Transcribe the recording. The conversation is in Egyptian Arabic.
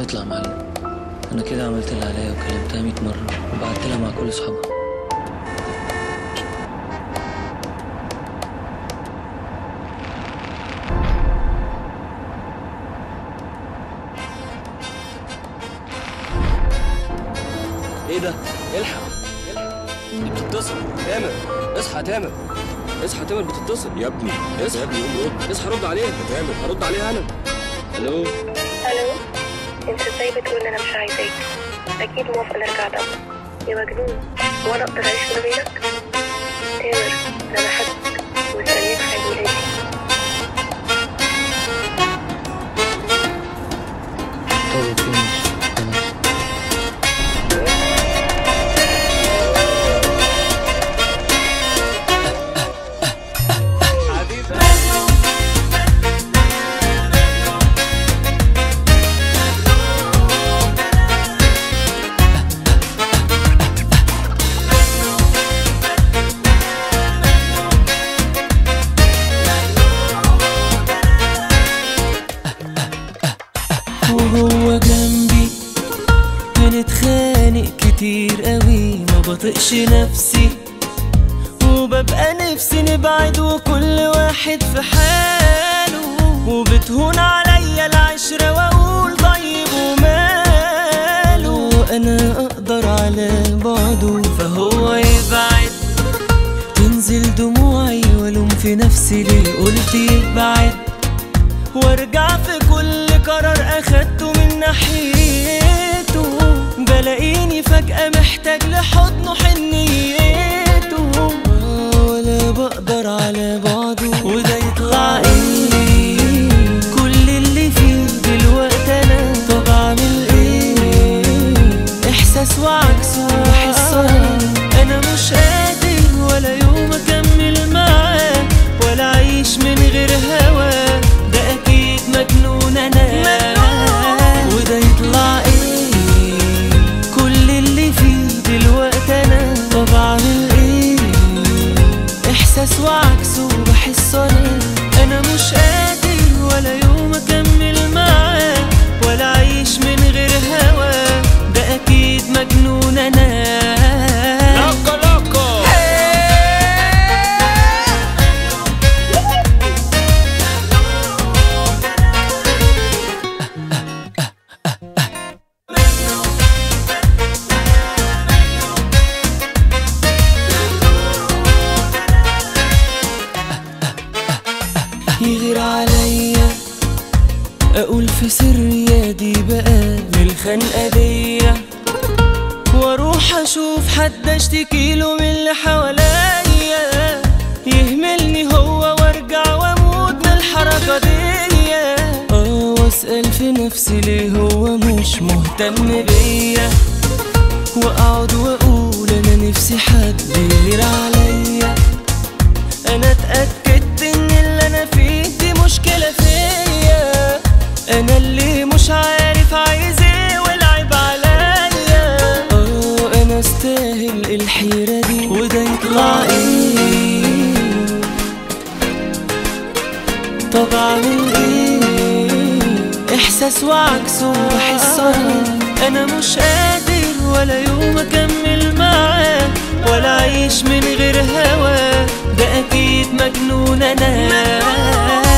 تطلع معلم انا كده عملت اللي عليا وكلمتها 100 مره وبعت لها مع كل اصحابها ايه ده؟ الحق الحق دي بتتصل تامر اصحى يا تامر اصحى يا تامر بتتصل يا ابني اصحى يا ابني قوم رد اصحى رد عليها يا تامر هرد عليها انا الو الو انت ازاي بتقول انا مش عايزاك اكيد موافقه نرجع ده يا مجنون وانا اقدر اعيش من غيرك تامر انا بحبك ومستنيك في عيد ميلادي طب اوكي ماشي تمام وهو جنبي بنتخانق كتير قوي ما بطقش نفسي وببقى نفسي نبعد وكل واحد في حاله وبتهون عليا العشرة واقول طيب وماله انا اقدر على بعده فهو يبعد تنزل دموعي والوم في نفسي ليه قلت يبعد وارجع في كل قرار اخدته من ناحيته بلاقيني فجأة محتاج لحضنه حنيته آه، ولا بقدر على بعضه وده يطلع ايه كل اللي فيه دلوقتي انا طب اعمل ايه احساس وعكسه بحس انا مش قادر ولا يوم اكمل معاه ولا اعيش من غير هواه ده اكيد مجنون انا وده يطلع ايه كل اللي فيه دلوقتي انا طب اعمل ايه احساس وعكسه بحس انا انا مش قادر ولا يوم اكمل معاه ولا اعيش من غير هواه ده اكيد مجنون انا لوكو لوكو يغير عليا اقول في سري يا دي بقى من الخنقه دي واروح اشوف حد اشتكي له من اللي حواليا يهملني هو وارجع واموت من الحركه دي اه واسال في نفسي ليه هو مش مهتم بيا واقعد واقول انا نفسي حد يغير عليا انا اتاكدت ان اللي انا فيه دي مشكله فيا انا اللي مش عارف عايز ايه والعيب عليا اه انا استاهل الحيره دي وده يطلع ايه طب اعمل ايه احساس وعكسه بحس انا انا مش قادر ولا يوم اكمل معاه ولا اعيش من غير هواه ده اكيد مجنون انا